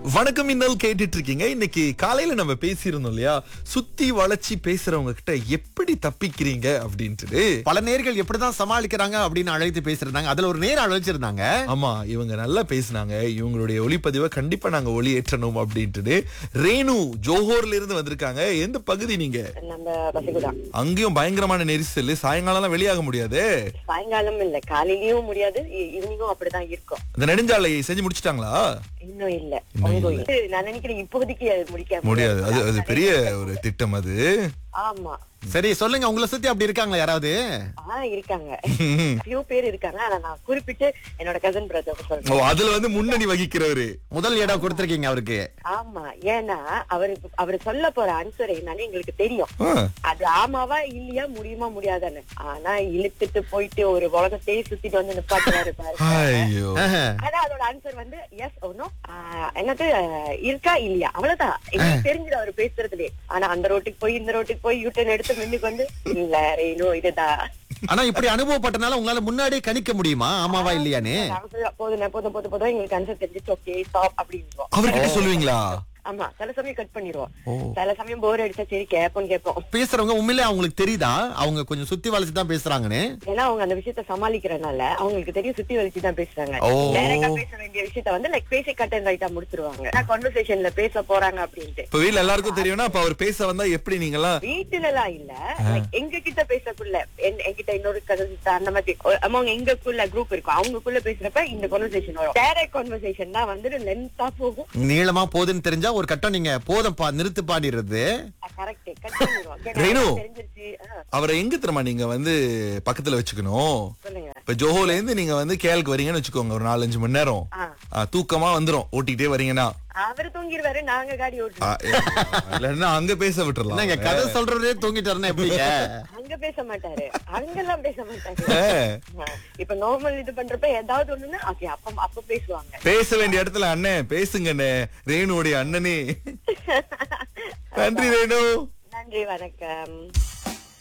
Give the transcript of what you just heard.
வணக்கம் இன்னல் கேட்டுட்டு இருக்கீங்க இன்னைக்கு காலையில நம்ம பேசியிருந்தோம் இல்லையா சுத்தி வளைச்சி பேசுறவங்க கிட்ட எப்படி தப்பிக்கிறீங்க அப்படின்ட்டு பல நேர்கள் எப்படிதான் சமாளிக்கிறாங்க அப்படின்னு அழைத்து பேசிருந்தாங்க அதுல ஒரு நேரம் அழைச்சிருந்தாங்க ஆமா இவங்க நல்லா பேசினாங்க இவங்களுடைய ஒளிப்பதிவை கண்டிப்பா நாங்க ஒளி ஏற்றணும் அப்படின்ட்டு ரேணு ஜோஹோர்ல இருந்து வந்திருக்காங்க எந்த பகுதி நீங்க நம்ம பசிக்குதான் அங்கேயும் பயங்கரமான நெரிசல் சாயங்காலம் வெளியாக முடியாது சாயங்காலம் இல்ல காலையிலயும் முடியாது ஈவினிங்கும் அப்படிதான் இருக்கும் இந்த நெடுஞ்சாலையை செஞ்சு முடிச்சிட்டாங்களா இன்னும் இல்ல ongoing. நான் நினைக்கிறேன் இப்போதைக்கு அது முடிக்க முடியாது அது அது பெரிய ஒரு திட்டம் அது ஆமா சரி சொல்லுங்க உங்களை சுத்தி அப்படி இருக்காங்களா யாராவது ஆ இருக்காங்க few பேர் இருக்காங்க ஆனா நான் குறிப்பிட்டு என்னோட கசன் பிரதர் ஓ சொல்றேன் அதுல வந்து முன்னணி வகிக்கிறவரு முதல் இடம் கொடுத்திருக்கீங்க அவருக்கு ஆமா ஏன்னா அவரு அவர் சொல்ல போற ஆன்சர் என்னன்னு எங்களுக்கு தெரியும் ஆ, அது ஆமாவா இல்லையா முடியுமா முடியாதான்னு ஆனா இழுத்துட்டு போயிட்டு ஒரு உலகத்தையே சுத்திட்டு வந்து நிப்பாட்டுறாரு பாருங்க ஐயோ ஆஹா. ஆனா அதோட ஆன்சர் வந்து எஸ் ஒன்னும் என்னது ஆஹ், இருக்கா இல்லையா அவ்வளவுதான் எங்களுக்கு தெரிஞ்சது அவர் பேசுறதுலே ஆனா அந்த ரோட்டுக்கு போய் இந்த ரோட்டுக்கு போய் யூட்டன் எடுத்து மின்னுக்கு வந்து இல்ல ரேணு இதுதான் ஆனா இப்படி அனுபவப்பட்டனால உங்களால முன்னாடியே கணிக்க முடியுமா ஆமாவா இல்லையான்னு நாங்க சொல்ல, போதும் போதும் போதும் போதும் எங்களுக்கு ஆன்சர் தெரிஞ்சிச்சு ஓகே ஸ்டாப் அப்படின்றோம் அவர்கிட்ட சொல்லுவீங்களா ஆமா சில சமயம் கட் பண்ணிடுவோம் சில சமயம் போர் அடிச்சா சரி கேப்போம் கேட்போம் பேசுறவங்க உண்மையிலே அவங்களுக்கு தெரியுதா அவங்க கொஞ்சம் சுத்தி வளைச்சு தான் பேசுறாங்கன்னு ஏன்னா அவங்க அந்த விஷயத்த சமாளிக்கிறனால அவங்களுக்கு தெரியும் சுத்தி வலிச்சு தான் பேசுறாங்க ஓ. டைரக்டா பேச வேண்டிய விஷயத்த வந்து லைக் பேசி கட் அண்ட் ரைட்டா முடிச்சிருவாங்க கான்வர்சேஷன்ல பேச போறாங்க அப்படின்ட்டு இப்ப வீட்ல எல்லாருக்கும் தெரியும்னா அப்ப அவர் பேச வந்தா எப்படி நீங்கலாம் வீட்டுல எல்லாம் இல்ல like எங்க கிட்ட பேசக்குள்ள என்- என்கிட்ட இன்னொரு கதை அந்த மாதிரி அமௌங்க எங்கக்குள்ள குரூப் இருக்கும் அவங்களுக்குள்ள பேசுறப்ப இந்த கான்வர்சேஷன் வரும் டைரக்ட் கான்வர்சேஷன் தான் வந்து லென்த்தா போகும் நீளமா போகுதுன்னு தெரிஞ்சா ஒரு கட்டம் நீங்க போதும் பா நிறுத்து பாடிடுறது கரெக்ட் கட் பண்ணிடுவோம் Okay, ரேணு. நான் தெரிஞ்சிருச்சு ஆ, அவரை எங்க தெரியுமா நீங்க வந்து பக்கத்துல வச்சுக்கணும் சொல்லுங்க இப்ப ஜோஹோல இருந்து நீங்க வந்து கேலுக்கு வரீங்கன்னு வச்சுக்கோங்க ஒரு நாலஞ்சு மணி நேரம் ஆ. ஆ, தூக்கமா வந்துரும் ஓட்டிக்கிட்டே வரீங்கன்னா அவரு தூங்கிடுவாரு நாங்க காடி ஆ, ஓட்டுறோம் ஏ, இல்லைன்னா அங்க பேச விட்டுறலாம் என்னங்க கதை சொல்றதே தூங்கிட்டாருன்னா எப்படிங்க அங்க பேச மாட்டாரு அங்கெல்லாம் பேச மாட்டாரு ஏ, ஆ, இப்ப நார்மல் இது பண்றப்ப ஏதாவது ஒண்ணுன்னா ஓகே அப்ப அப்ப பேசுவாங்க பேச வேண்டிய இடத்துல அண்ணன் பேசுங்கண்ணே ரேணுடைய அண்ணனே நன்றி ரேணு நன்றி வணக்கம்